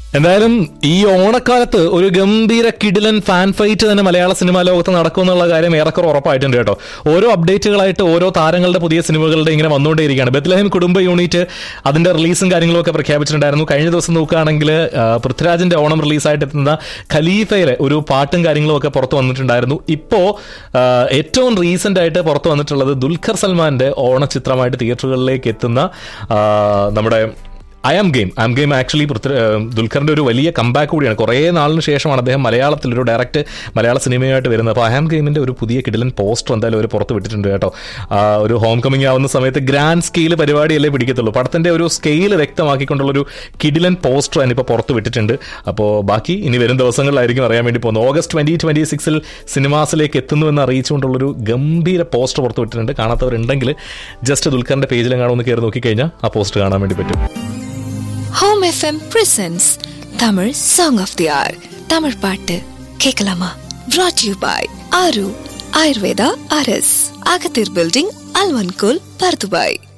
എന്തായാലും ഈ ഓണക്കാലത്ത് ഒരു ഗംഭീര കിടിലൻ ഫാൻ ഫൈറ്റ് തന്നെ മലയാള സിനിമാ ലോകത്ത് നടക്കുമെന്നുള്ള കാര്യം ഏറെക്കുറെ ഉറപ്പായിട്ടുണ്ട് കേട്ടോ ഓരോ അപ്ഡേറ്റുകളായിട്ട് ഓരോ താരങ്ങളുടെ പുതിയ സിനിമകളുടെ ഇങ്ങനെ വന്നുകൊണ്ടേയിരിക്കുകയാണ് ബത്ലഹേം കുടുംബ യൂണിറ്റ് അതിന്റെ റിലീസും കാര്യങ്ങളും ഒക്കെ പ്രഖ്യാപിച്ചിട്ടുണ്ടായിരുന്നു കഴിഞ്ഞ ദിവസം നോക്കുകയാണെങ്കിൽ ആ, പൃഥ്വിരാജിന്റെ ഓണം റിലീസായിട്ട് എത്തുന്ന ഖലീഫയിലെ ഒരു പാട്ടും കാര്യങ്ങളും ഒക്കെ പുറത്തു വന്നിട്ടുണ്ടായിരുന്നു ഇപ്പോ ആ, ഏറ്റവും റീസെന്റ് ആയിട്ട് പുറത്തു വന്നിട്ടുള്ളത് ദുൽഖർ സൽമാന്റെ ഓണചിത്രമായിട്ട് തിയേറ്ററുകളിലേക്ക് എത്തുന്ന ആ, നമ്മുടെ I am game I am game actually ദുൽഖറിന്റെ ഒരു വലിയ കമ്പാക്ക് കൂടിയാണ് കുറേ നാളിന് ശേഷമാണ് അദ്ദേഹം മലയാളത്തിൽ ഒരു ഡയറക്റ്റ് മലയാള സിനിമയായിട്ട് വരുന്നത് അപ്പോൾ ഐ ആം ഗെയിമിന്റെ ഒരു പുതിയ കിടിലൻ പോസ്റ്റർ എന്തായാലും അവർ പുറത്ത് വിട്ടിട്ടുണ്ട് കേട്ടോ ആ, ഒരു ഹോം കമ്മിങ് ആവുന്ന സമയത്ത് ഗ്രാൻഡ് സ്കെയിൽ പരിപാടിയല്ലേ പിടിക്കത്തുള്ളൂ പടത്തിന്റെ ഒരു സ്കെയിൽ വ്യക്തമാക്കിക്കൊണ്ടുള്ള ഒരു കിടിലൻ പോസ്റ്റർ ഞാനിപ്പോൾ പുറത്ത് വിട്ടിട്ടുണ്ട് അപ്പോൾ ബാക്കി ഇനി വരും ദിവസങ്ങളിലായിരിക്കും അറിയാൻ വേണ്ടി പോകുന്നത് ഓഗസ്റ്റ് ട്വന്റി ട്വന്റി സിക്സിൽ സിനിമാസിലേക്ക് എത്തുന്നുവെന്ന് അറിയിച്ചുകൊണ്ടുള്ളൊരു ഗംഭീര പോസ്റ്റർ പുറത്ത് വിട്ടിട്ടുണ്ട് കാണാത്തവരുണ്ടെങ്കിൽ ജസ്റ്റ് ദുൽഖറിന്റെ പേജിലും കാണുമെന്ന് കയറി നോക്കിക്കഴിഞ്ഞാൽ ആ പോസ്റ്റർ കാണാൻ വേണ്ടി പറ്റും home FM presents Tamil song of the hour Tamil பாட்டு கேட்கலாமா brought you by Aaru Ayurveda அரஸ் அகத்தீர் பில்டிங் அல்வன்கோல் பர்துபாய்